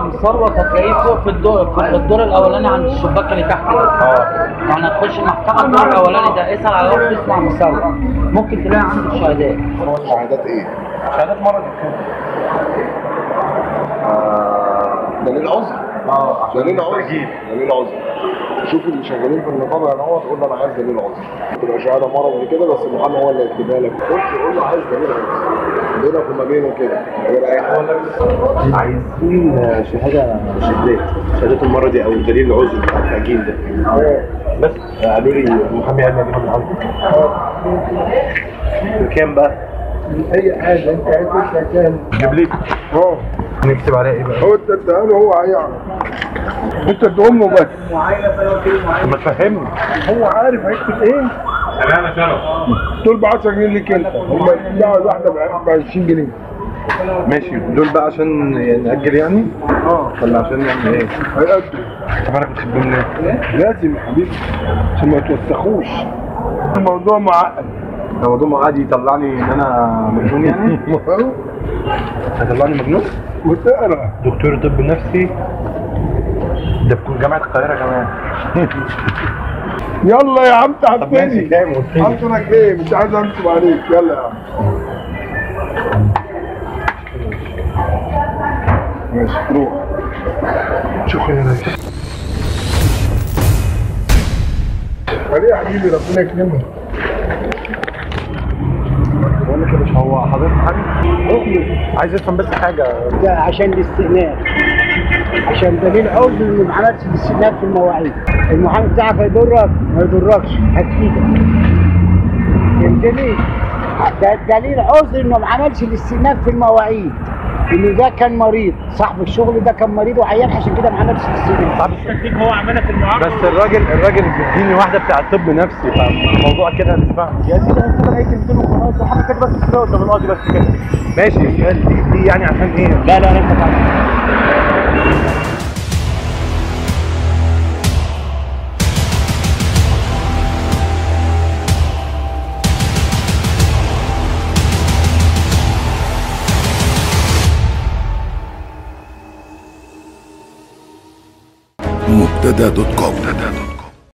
عم ثروت هتلاقيه فوق في الدور في الدور الاولاني عند الشباك اللي تحت ده اه يعني هتخش المحكمه الدور الاولاني ده اسال على واحد اسمه عم ثروت ممكن تلاقي عنده شهادات شهادات ايه؟ شهادات مرض آه، دليل عذر اه دليل عذر تأجيل. دليل عذر شوف اللي شغالين في النقابه يا نور تقول له انا عايز دليل عذر تبقى شهاده مرض كده بس المحامي هو اللي يكتبها لك خش قول له عايز دليل عذر بينك وما بينه كده من غير اي حاجه عايزين شهاده شهادات شهادات المرض او دليل العذر بتاع التاجيل ده بس قالوا لي المحامي قال لي اجيبها من عندك بكام بقى؟ اي حاجه انت عايز كام جيب لي اه نكتب عليها ايه بقى؟ هو انت اديها هو هيعرف انت ادهم له بس طب ما تفهمني هو عارف هيكتب ايه انا شرف دول ب 10 جنيه ليك انت هم البتاعه الواحده ب 20 جنيه ماشي دول بقى عشان نأجل يعني؟ اه ولا عشان نعمل ايه؟ هيقدم طب انا كنت بتخبيهم ليه؟ لازم يا حبيبي عشان ما يتوسخوش الموضوع معقد ده موضوع عادي يطلعني ان انا مجنون يعني؟ هيطلعني مجنون؟ وتقرا دكتور طب نفسي ده في جامعة القاهرة كمان يلا يا عم طب ماشي تعبتني كام قلت لي؟ 10 جنيه مش عايز انصب عليك يلا يا عم ماشي روح شكرا يا ريس خليه يا حبيبي ربنا يكرمك بقول لك يا باشا هو حضرتك حاجة؟ عايز افهم بس حاجة ده عشان الاستئناف عشان دليل عذر انه ما عملش الاستئناف في المواعيد المحامي بتاعك هيضرك ما يضركش هتفيدك فهمتني؟ ده دليل عذر انه ما عملش الاستئناف في المواعيد ان ده كان مريض صاحب الشغل ده كان مريض وعيان عشان كده ما عملش الاستئناف بس الراجل الراجل بيديني واحدة بتاع طب نفسي فالموضوع كده هنسمعه يا سيدي انا كده هيك كلمتين وخلاص وحاجة كده بس كده قدام القاضي بس كده ماشي دي, دي يعني عشان ايه؟ لا لا لا مبتدا دوت كوم